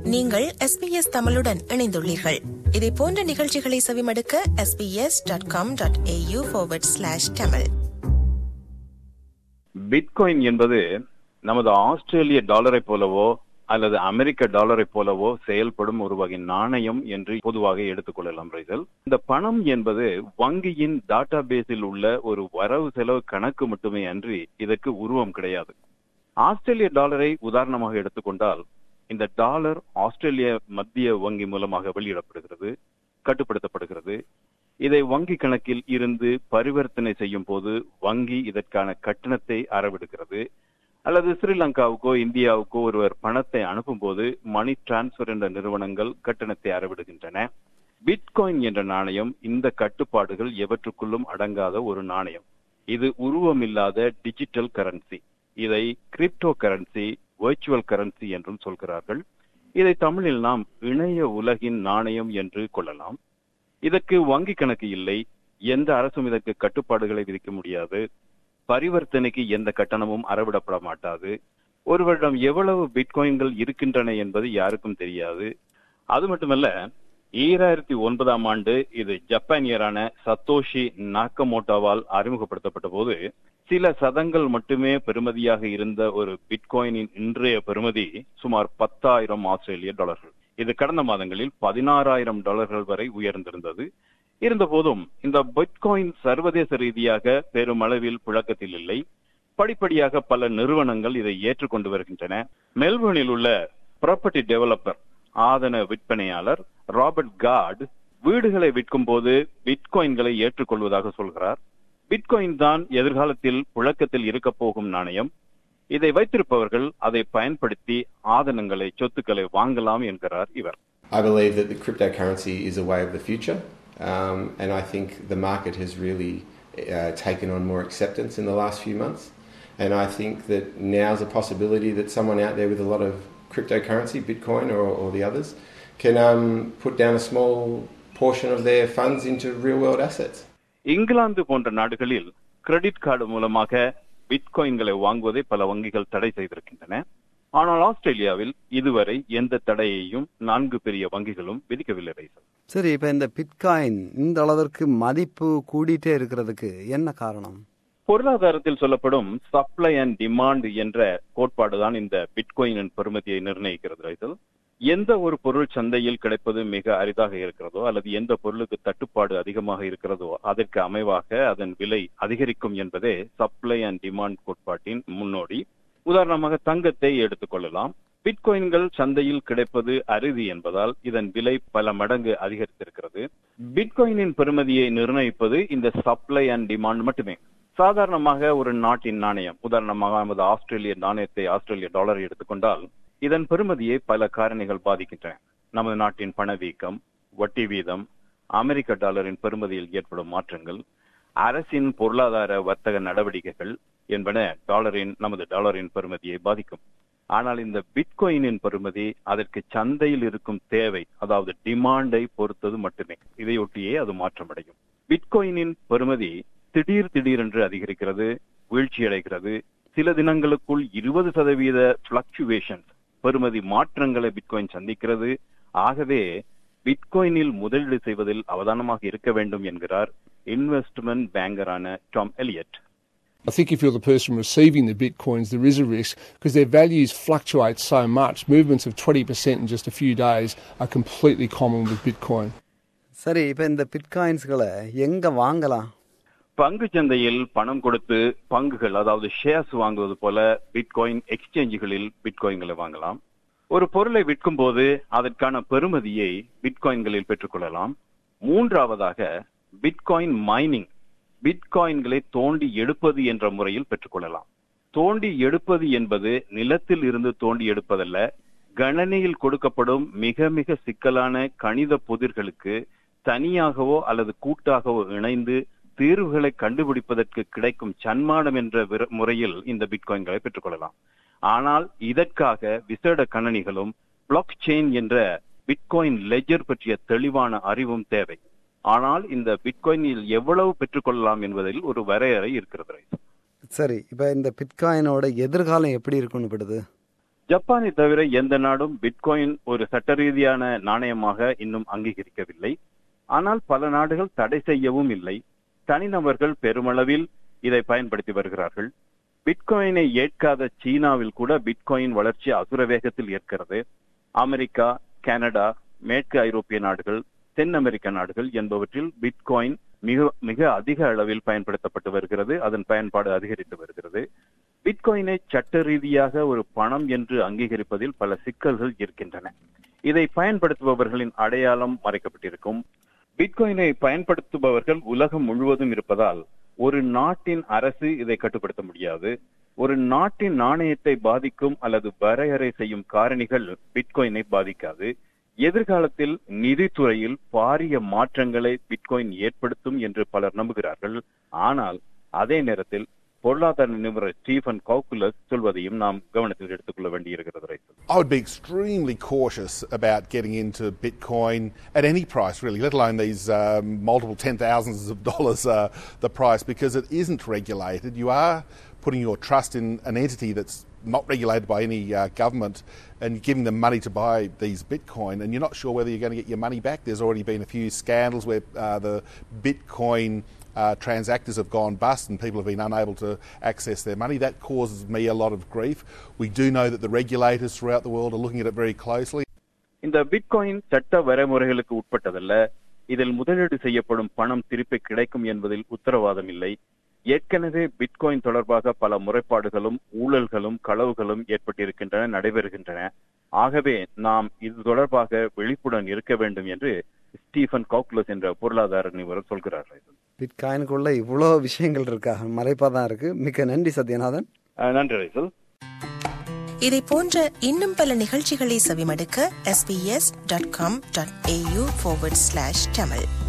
நீங்கள் எஸ்பிஎஸ் தமிழுடன் இணைந்துள்ளீர்கள் இதே போன்ற நிகழ்ச்சிகளை செவிமடுக்க SBS dot com dot AU slash Tamil bitcoin என்பது நமது ஆஸ்திரேலிய டாலரை போலவோ அல்லது அமெரிக்க டாலரை போலவோ செயல்படும் ஒரு வகை நாணயம் என்று பொதுவாக எடுத்துக்கொள்ளலாம் ரைசல் இந்த பணம் என்பது வங்கியின் டாட்டா பேஸில் உள்ள ஒரு வரவு செலவு கணக்கு மட்டுமே அன்றி இதற்கு உருவம் கிடையாது ஆஸ்திரேலிய டாலரை உதாரணமாக எடுத்துக்கொண்டால் இந்த டாலர் ஆஸ்திரேலிய மத்திய வங்கி மூலமாக வெளியிடப்படுகிறது கட்டுப்படுத்தப்படுகிறது இதை வங்கி கணக்கில் இருந்து பரிவர்த்தனை செய்யும் போது வங்கி இதற்கான கட்டணத்தை அறவிடுகிறது அல்லது ஸ்ரீலங்காவுக்கோ இந்தியாவுக்கோ ஒருவர் பணத்தை அனுப்பும் போது மணி டிரான்ஸ்பர் என்ற நிறுவனங்கள் கட்டணத்தை அறவிடுகின்றன பிட்காயின் என்ற நாணயம் இந்த கட்டுப்பாடுகள் எவற்றுக்குள்ளும் அடங்காத ஒரு நாணயம் இது உருவமில்லாத டிஜிட்டல் கரன்சி இதை கிரிப்டோ கரன்சி வெர்ச்சுவல் கரன்சி என்றும் சொல்கிறார்கள் இதை தமிழில் நாம் இணைய உலகின் நாணயம் என்று கொள்ளலாம் இதற்கு வங்கி கணக்கு இல்லை எந்த அரசும் இதற்கு கட்டுப்பாடுகளை விதிக்க முடியாது பரிவர்த்தனைக்கு எந்த கட்டணமும் அறவிடப்பட மாட்டாது ஒருவரிடம் எவ்வளவு பிட்காயின்கள் இருக்கின்றன என்பது யாருக்கும் தெரியாது அது மட்டுமல்ல ஈராயிரத்தி ஒன்பதாம் ஆண்டு இது ஜப்பானியரான சத்தோஷி நாக்கமோட்டோவால் அறிமுகப்படுத்தப்பட்ட போது சில சதங்கள் மட்டுமே பெறுமதியாக இருந்த ஒரு பிட்காயினின் இன்றைய பெறுமதி சுமார் பத்தாயிரம் ஆஸ்திரேலிய டாலர்கள் இது கடந்த மாதங்களில் பதினாறாயிரம் டாலர்கள் வரை உயர்ந்திருந்தது இருந்த போதும் இந்த பிட்காயின் சர்வதேச ரீதியாக பெருமளவில் புழக்கத்தில் இல்லை படிப்படியாக பல நிறுவனங்கள் இதை ஏற்றுக்கொண்டு வருகின்றன மெல்பர்னில் உள்ள ப்ராப்பர்ட்டி டெவலப்பர் ஆதன விற்பனையாளர் ராபர்ட் கார்டு வீடுகளை விற்கும் போது பிட்காயின்களை ஏற்றுக்கொள்வதாக சொல்கிறார் பிட்காயின் தான் எதிர்காலத்தில் புழக்கத்தில் இருக்க போகும் நாணயம் இதை வைத்திருப்பவர்கள் அதை பயன்படுத்தி ஆதனங்களை சொத்துக்களை வாங்கலாம் என்கிறார் இவர் I believe that the cryptocurrency is a way of the future, um, and I think the market has really uh, taken on more acceptance in the last few months. And I think that now's a possibility that someone out there with a lot of cryptocurrency, Bitcoin or, or the others, can um, put down a small portion of their funds into real world assets. England போன்ற நாடுகளில் credit card மூலமாக பிட்காயின்களை வாங்குவதை பல வங்கிகள் தடை செய்திருக்கின்றன ஆனால் ஆஸ்திரேலியாவில் இதுவரை எந்த தடையையும் நான்கு பெரிய வங்கிகளும் விதிக்கவில்லை ரைசல் சரி இப்ப இந்த பிட்காயின் இந்த அளவிற்கு மதிப்பு கூடிட்டே இருக்கிறதுக்கு என்ன காரணம் பொருளாதாரத்தில் சொல்லப்படும் சப்ளை அண்ட் டிமாண்ட் என்ற கோட்பாடுதான் இந்த பிட்காயினின் பெறுமதியை நிர்ணயிக்கிறது ரைசல் எந்த ஒரு பொருள் சந்தையில் கிடைப்பது மிக அரிதாக இருக்கிறதோ அல்லது எந்த பொருளுக்கு தட்டுப்பாடு அதிகமாக இருக்கிறதோ அதற்கு அமைவாக அதன் விலை அதிகரிக்கும் என்பதே சப்ளை அண்ட் டிமாண்ட் கோட்பாட்டின் முன்னோடி உதாரணமாக தங்கத்தை எடுத்துக்கொள்ளலாம் பிட்காயின்கள் சந்தையில் கிடைப்பது அரிதி என்பதால் இதன் விலை பல மடங்கு அதிகரித்திருக்கிறது பிட்காயினின் பெறுமதியை நிர்ணயிப்பது இந்த சப்ளை அண்ட் டிமாண்ட் மட்டுமே சாதாரணமாக ஒரு நாட்டின் நாணயம் உதாரணமாக நமது ஆஸ்திரேலிய நாணயத்தை ஆஸ்திரேலிய டாலரை எடுத்துக்கொண்டால் இதன் பெறுமதியை பல காரணிகள் பாதிக்கின்றன நமது நாட்டின் பணவீக்கம் வட்டி வீதம் அமெரிக்க டாலரின் பெறுமதியில் ஏற்படும் மாற்றங்கள் அரசின் பொருளாதார வர்த்தக நடவடிக்கைகள் என்பன டாலரின் நமது டாலரின் பெறுமதியை பாதிக்கும் ஆனால் இந்த பிட்காயினின் பெறுமதி அதற்கு சந்தையில் இருக்கும் தேவை அதாவது டிமாண்டை பொறுத்தது மட்டுமே இதையொட்டியே அது மாற்றமடையும் பிட்காயினின் பெறுமதி திடீர் திடீரென்று அதிகரிக்கிறது வீழ்ச்சியடைகிறது சில தினங்களுக்குள் இருபது சதவீத பிளக்சுவேஷன் பெறுமதி மாற்றங்களை பிட்காயின் சந்திக்கிறது ஆகவே பிட்காயினில் முதலீடு செய்வதில் அவதானமாக இருக்க வேண்டும் என்கிறார் இன்வெஸ்ட்மெண்ட் பேங்கரான Tom Elliott I think if you're the person receiving the bitcoins, there is a risk because their values fluctuate so much. Movements of 20% in just a few days are completely common with Bitcoin. சரி இப்ப இந்த பிட்காயின்ஸ்களை எங்க வாங்கலாம் பங்கு சந்தையில் பணம் கொடுத்து பங்குகள் அதாவது ஷேர்ஸ் வாங்குவது போல பிட்காயின் எக்ஸ்சேஞ்சுகளில் பிட்காயின்களை வாங்கலாம் ஒரு பொருளை விற்கும் போது அதற்கான பெறுமதியை பிட்காயின்களில் பெற்றுக்கொள்ளலாம் மூன்றாவதாக பிட்காயின் மைனிங் பிட்காயின்களை தோண்டி எடுப்பது என்ற முறையில் பெற்றுக்கொள்ளலாம் தோண்டி எடுப்பது என்பது நிலத்தில் இருந்து தோண்டி எடுப்பதல்ல கணனியில் கொடுக்கப்படும் மிக மிக சிக்கலான கணித புதிர்களுக்கு தனியாகவோ அல்லது கூட்டாகவோ இணைந்து தீர்வுகளை கண்டுபிடிப்பதற்கு கிடைக்கும் சன்மானம் என்ற முறையில் இந்த பிட்காயின்களை பெற்றுக்கொள்ளலாம் ஆனால் இதற்காக விசேட கணனிகளும் பிளாக் செயின் என்ற பிட்காயின் லெஜர் பற்றிய தெளிவான அறிவும் தேவை ஆனால் இந்த பிட்காயினில் எவ்வளவு பெற்றுக்கொள்ளலாம் என்பதில் ஒரு வரையறை இருக்கிறது சரி இப்ப இந்த பிட்காயினோட எதிர்காலம் எப்படி இருக்கும்னு படுது ஜப்பானை தவிர எந்த நாடும் பிட்காயின் ஒரு சட்ட ரீதியான நாணயமாக இன்னும் அங்கீகரிக்கவில்லை ஆனால் பல நாடுகள் தடை செய்யவும் இல்லை தனிநபர்கள் பெருமளவில் இதை பயன்படுத்தி வருகிறார்கள் பிட்காயினை ஏற்காத சீனாவில் கூட பிட்காயின் வளர்ச்சி அசுர வேகத்தில் ஏற்கிறது அமெரிக்கா கனடா மேற்கு ஐரோப்பிய நாடுகள் தென் அமெரிக்க நாடுகள் என்பவற்றில் பிட்காயின் மிக மிக அதிக அளவில் பயன்படுத்தப்பட்டு வருகிறது அதன் பயன்பாடு அதிகரித்து வருகிறது பிட்காயினை சட்ட ரீதியாக ஒரு பணம் என்று அங்கீகரிப்பதில் பல சிக்கல்கள் இருக்கின்றன இதை பயன்படுத்துபவர்களின் அடையாளம் மறைக்கப்பட்டிருக்கும் பிட்காயினை பயன்படுத்துபவர்கள் உலகம் முழுவதும் இருப்பதால் ஒரு நாட்டின் அரசு இதை கட்டுப்படுத்த முடியாது ஒரு நாட்டின் நாணயத்தை பாதிக்கும் அல்லது வரையறை செய்யும் காரணிகள் பிட்காயினை பாதிக்காது எதிர்காலத்தில் நிதித்துறையில் பாரிய மாற்றங்களை பிட்காயின் ஏற்படுத்தும் என்று பலர் நம்புகிறார்கள் ஆனால் அதே நேரத்தில் பொருளாதார நிபுணர் ஸ்டீஃபன் கவுக்குலஸ் சொல்வதையும் நாம் கவனத்தில் எடுத்துக்கொள்ள வேண்டியிருக்கிறது ரைசல் I would be extremely cautious about getting into Bitcoin at any price, really, let alone these um, multiple ten thousands of dollars uh, the price, because it isn't regulated. You are putting your trust in an entity that's not regulated by any uh, government and giving them money to buy these Bitcoin, and you're not sure whether you're going to get your money back. There's already been a few scandals where uh, the Bitcoin uh, transactors have gone bust and people have been unable to access their money. That causes me a lot of grief. We do know that the regulators throughout the world are looking at it very closely. இந்த bitcoin சட்ட வரைமுறைகளுக்கு உட்பட்டதல்ல இதில் முதலீடு செய்யப்படும் பணம் திருப்பி கிடைக்கும் என்பதில் உத்தரவாதம் இல்லை ஏற்கனவே பிட்காயின் தொடர்பாக பல முறைப்பாடுகளும் ஊழல்களும் களவுகளும் ஏற்பட்டிருக்கின்றன நடைபெறுகின்றன ஆகவே நாம் இது தொடர்பாக விழிப்புடன் இருக்க வேண்டும் என்று ஸ்டீஃபன் காக்லஸ் என்ற பொருளாதார நிபுணர் சொல்கிறார் பிட்காயினுக்குள்ள இவ்வளோ விஷயங்கள் இருக்கா மறைப்பா தான் இருக்கு மிக்க நன்றி சத்யநாதன் அஹ் நன்றி ரைசல் இதை போன்ற இன்னும் பல நிகழ்ச்சிகளை செவிமடுக்க sbs.com.au forward slash tamil